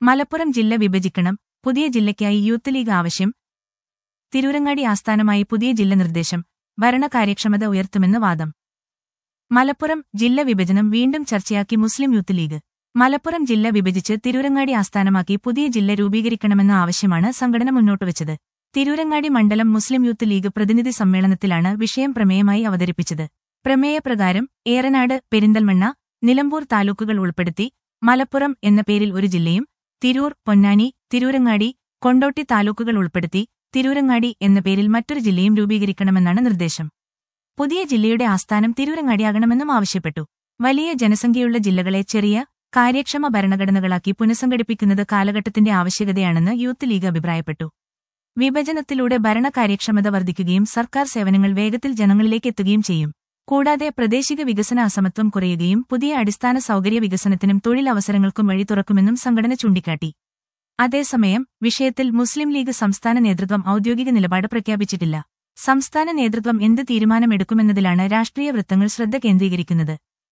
മലപ്പുറം ജില്ല വിഭജിക്കണം പുതിയ ജില്ലയ്ക്കായി യൂത്ത് ലീഗ് ആവശ്യം തിരൂരങ്ങാടി ആസ്ഥാനമായി പുതിയ ജില്ല നിർദ്ദേശം ഭരണകാര്യക്ഷമത ഉയർത്തുമെന്ന് വാദം മലപ്പുറം ജില്ല വിഭജനം വീണ്ടും ചർച്ചയാക്കി മുസ്ലിം യൂത്ത് ലീഗ് മലപ്പുറം ജില്ല വിഭജിച്ച് തിരൂരങ്ങാടി ആസ്ഥാനമാക്കി പുതിയ ജില്ല രൂപീകരിക്കണമെന്ന ആവശ്യമാണ് സംഘടന മുന്നോട്ടുവച്ചത് തിരൂരങ്ങാടി മണ്ഡലം മുസ്ലിം യൂത്ത് ലീഗ് പ്രതിനിധി സമ്മേളനത്തിലാണ് വിഷയം പ്രമേയമായി അവതരിപ്പിച്ചത് പ്രമേയപ്രകാരം ഏറനാട് പെരിന്തൽമണ്ണ നിലമ്പൂർ താലൂക്കുകൾ ഉൾപ്പെടുത്തി മലപ്പുറം എന്ന പേരിൽ ഒരു ജില്ലയും തിരൂർ പൊന്നാനി തിരൂരങ്ങാടി കൊണ്ടോട്ടി താലൂക്കുകൾ ഉൾപ്പെടുത്തി തിരൂരങ്ങാടി എന്ന പേരിൽ മറ്റൊരു ജില്ലയും രൂപീകരിക്കണമെന്നാണ് നിർദ്ദേശം പുതിയ ജില്ലയുടെ ആസ്ഥാനം തിരൂരങ്ങാടിയാകണമെന്നും ആവശ്യപ്പെട്ടു വലിയ ജനസംഖ്യയുള്ള ജില്ലകളെ ചെറിയ കാര്യക്ഷമ ഭരണഘടനകളാക്കി പുനഃസംഘടിപ്പിക്കുന്നത് കാലഘട്ടത്തിന്റെ ആവശ്യകതയാണെന്ന് യൂത്ത് ലീഗ് അഭിപ്രായപ്പെട്ടു വിഭജനത്തിലൂടെ ഭരണകാര്യക്ഷമത വർദ്ധിക്കുകയും സർക്കാർ സേവനങ്ങൾ വേഗത്തിൽ ജനങ്ങളിലേക്ക് എത്തുകയും ചെയ്യും കൂടാതെ പ്രാദേശിക വികസന അസമത്വം കുറയുകയും പുതിയ അടിസ്ഥാന സൗകര്യ വികസനത്തിനും തൊഴിലവസരങ്ങൾക്കും വഴി തുറക്കുമെന്നും സംഘടന ചൂണ്ടിക്കാട്ടി അതേസമയം വിഷയത്തിൽ മുസ്ലിം ലീഗ് സംസ്ഥാന നേതൃത്വം ഔദ്യോഗിക നിലപാട് പ്രഖ്യാപിച്ചിട്ടില്ല സംസ്ഥാന നേതൃത്വം എന്ത് തീരുമാനമെടുക്കുമെന്നതിലാണ് രാഷ്ട്രീയ വൃത്തങ്ങൾ ശ്രദ്ധ കേന്ദ്രീകരിക്കുന്നത്